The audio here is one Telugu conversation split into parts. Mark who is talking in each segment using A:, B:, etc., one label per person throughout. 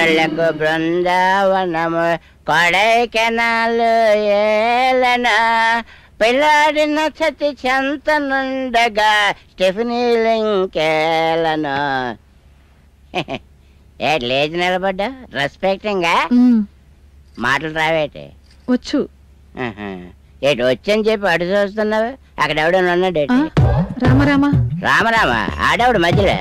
A: కనులకు బృందావనము కొడైకెనాలు ఏలన పిల్లాడిన సతి చెంత నుండగా స్టెఫినీ లింకేలను ఏ లేచి నిలబడ్డా రెస్పెక్టింగా
B: మ్,
A: మాటలు రావేటి
B: వచ్చు
A: ఆహా. ఏటి వచ్చని చెప్పి అడు చూస్తున్నావు అక్కడ ఎవడన్నా
B: ఆ,
A: ఉన్నాడేటి
B: రామరామ
A: రామరామ ఆడవుడు మధ్యలో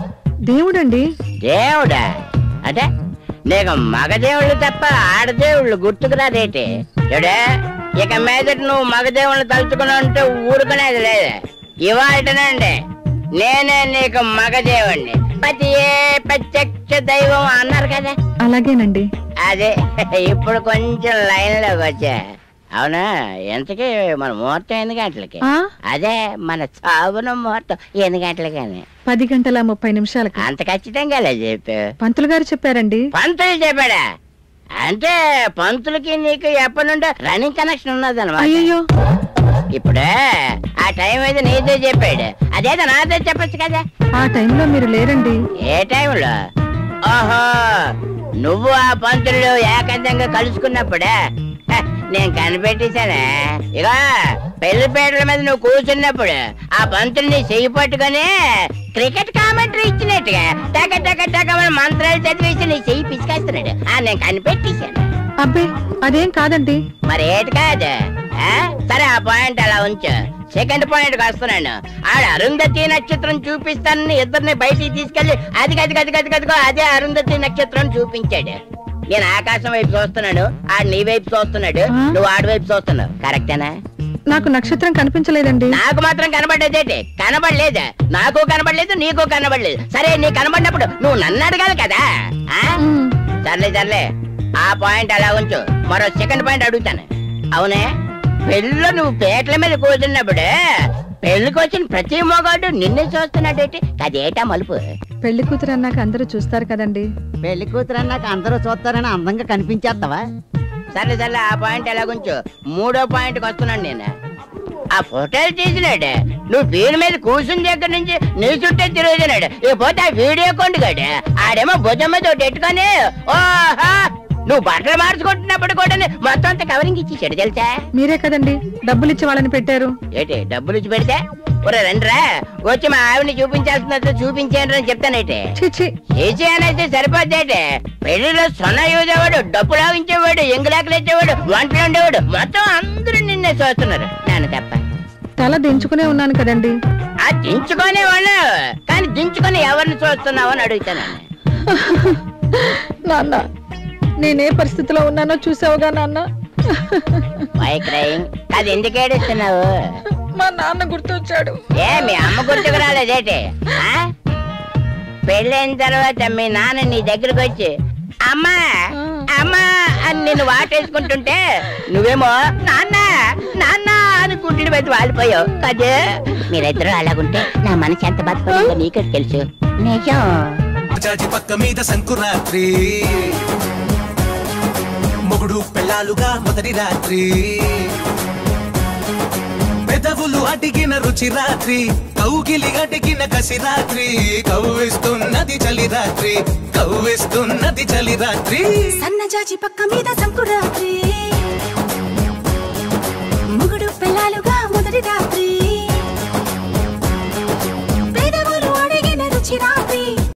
B: దేవుడండి
A: దేవుడా అంటే నీకు మగదేవుళ్ళు తప్ప ఆడదేవుళ్ళు గుర్తుకురాదేటి చూడే ఇక మీదట నువ్వు మగదేవుళ్ళు తలుచుకుని ఉంటే ఊరుకునేది లేదు ఇవాళనండి నేనే నీకు మగదేవుణ్ణి ప్రతి ఏ ప్రత్యక్ష దైవం అన్నారు కదా
B: అలాగేనండి
A: అదే ఇప్పుడు కొంచెం లైన్ లోకి వచ్చా అవునా ఎంతకీ మన ముహూర్తం ఎన్ని గంటలకి
B: ఆ
A: అదే మన చావున ముహూర్తం ఎన్ని గంటలకని
B: పది గంటల ముప్పై నిమిషాలకి
A: అంత ఖచ్చితంగా లేదు చెప్పు
B: పంతులు గారు చెప్పారండి
A: పంతులు చెప్పాడా అంటే పంతులకి నీకు ఎప్పటి నుండో రన్నింగ్ కనెక్షన్ ఉన్నదన్నమాట
B: అయ్యయ్యో
A: ఇప్పుడు ఆ టైం అయితే నీతో చెప్పాడు అదేదో నాతో చెప్పొచ్చు కదా
B: ఆ టైంలో మీరు లేరండి
A: ఏ టైంలో ఓహో నువ్వు ఆ పంతులు ఏకాంతంగా కలుసుకున్నప్పుడే హ, నేను కనిపెట్టేశానే ఇక పెళ్లి పేటల మీద నువ్వు కూర్చున్నప్పుడు ఆ పంతుల్ని చెయ్యి పట్టుకొని క్రికెట్ కామెంటరీ ఇచ్చినట్టుగా టక టక టక మన మంత్రాలు చదివేసి నీ చెయ్యి పిసికేస్తున్నాడు ఆ నేను కనిపెట్టేశాను
B: అబ్బే అదేం కాదండి
A: మరి ఏటి కాదు ఆ? సరే ఆ పాయింట్ అలా ఉంచు సెకండ్ పాయింట్ వస్తున్నాను ఆడ అరుంధతి నక్షత్రం చూపిస్తానని ఇద్దరిని బయటికి తీసుకెళ్లి అది గది గది గది గదిగో అదే అరుంధతి నక్షత్రం చూపించాడు నేను ఆకాశం వైపు చూస్తున్నాడు ఆడు నీ వైపు చూస్తున్నాడు
B: ఆ?
A: నువ్వు ఆడి వైపు చూస్తున్నావు కరెక్టేనా
B: నాకు నక్షత్రం కనిపించలేదండి
A: నాకు మాత్రం కనబడేదేటి కనబడలేదు నాకు కనబడలేదు నీకు కనబడలేదు సరే నీ కనబడినప్పుడు నువ్వు నన్ను అడగాలి కదా ఆ?
B: మ్,
A: సర్లే సర్లే ఆ పాయింట్ అలా ఉంచు మరో సెకండ్ పాయింట్ అడుగుతాను అవునే పెళ్ళిలో నువ్వు పేట్ల మీద కూర్చున్నప్పుడు పెళ్లికి వచ్చిన ప్రతి మొగాడు నిన్నే చూస్తున్నాడేటి అదేటా మలుపు
B: పెళ్లి కూతురు అన్నాక అందరూ చూస్తారు కదండి
C: పెళ్లి కూతురు అన్నాక అందరూ చూస్తారని అందంగా కనిపించేస్తావా
A: సర్లే సర్లే ఆ పాయింట్ ఎలా ఉంచు మూడో పాయింట్కి వస్తున్నాను నేను ఆ ఫోటోలు తీసినాడు నువ్వు వీడి మీద కూర్చుని దగ్గర నుంచి నీ చుట్టే తిరుగుతున్నాడు ఇకపోతే ఆ వీడియో కొండుగాడు ఆడేమో భుజం మీద ఒకటి ఎట్టుకొని ఓహా నువ్వు బట్టలు మార్చుకుంటున్నప్పుడు కూడా మొత్తం అంతా కవరింగ్ ఇచ్చేసాడు తెలుసా
B: మీరే కదండి డబ్బులు ఇచ్చి వాళ్ళని పెట్టారు
A: ఏంటి డబ్బులు ఇచ్చి పెడితే ఒరే రండిరా వచ్చి మా ఆవిడని చూపించాల్సినంత చూపించాను అని చెప్తానేటి
B: చిచి
A: చేసి అనేది సరిపోద్దేటి పెళ్లిలో సొన్న యూదేవాడు డబ్బు లాగించేవాడు ఎంగులాకలు ఇచ్చేవాడు వంటలు ఉండేవాడు మొత్తం అందరూ నిన్నే చూస్తున్నారు నాన్న తప్ప
B: తల దించుకునే ఉన్నాను కదండి
A: ఆ దించుకునే వాళ్ళు కానీ దించుకొని ఎవరిని చూస్తున్నావు అని అడుగుతాను
B: నాన్న నేనే పరిస్థితిలో ఉన్నానో చూసావుగా నాన్న
A: వై క్రయింగ్ అది ఎందుకు ఏడుస్తున్నావు
B: మా నాన్న గుర్తొచ్చాడు
A: ఏ మీ అమ్మ గుర్తుకు రాలేదేటి ఆ? పెళ్ళైన తర్వాత మీ నాన్న నీ దగ్గరకు వచ్చి అమ్మా అమ్మా అని నిన్ను వాటేసుకుంటుంటే నువ్వేమో నాన్న నాన్న అని కుంటుడి మీద వాలిపోయావు కదే మీరిద్దరూ అలాగుంటే నా మనసు ఎంత బతుకుందో నీకే తెలుసు నిజం
D: జాజి పక్క మీద సంకురాత్రి మొగుడు పెళ్ళాలుగా మొదటి రాత్రి పెదవులు అడిగిన రుచి రాత్రి కౌగిలి అడిగిన కసి రాత్రి కవ్విస్తున్నది చలి రాత్రి కవ్విస్తున్నది చలి రాత్రి
E: సన్నజాజి పక్క మీద సంకురాత్రి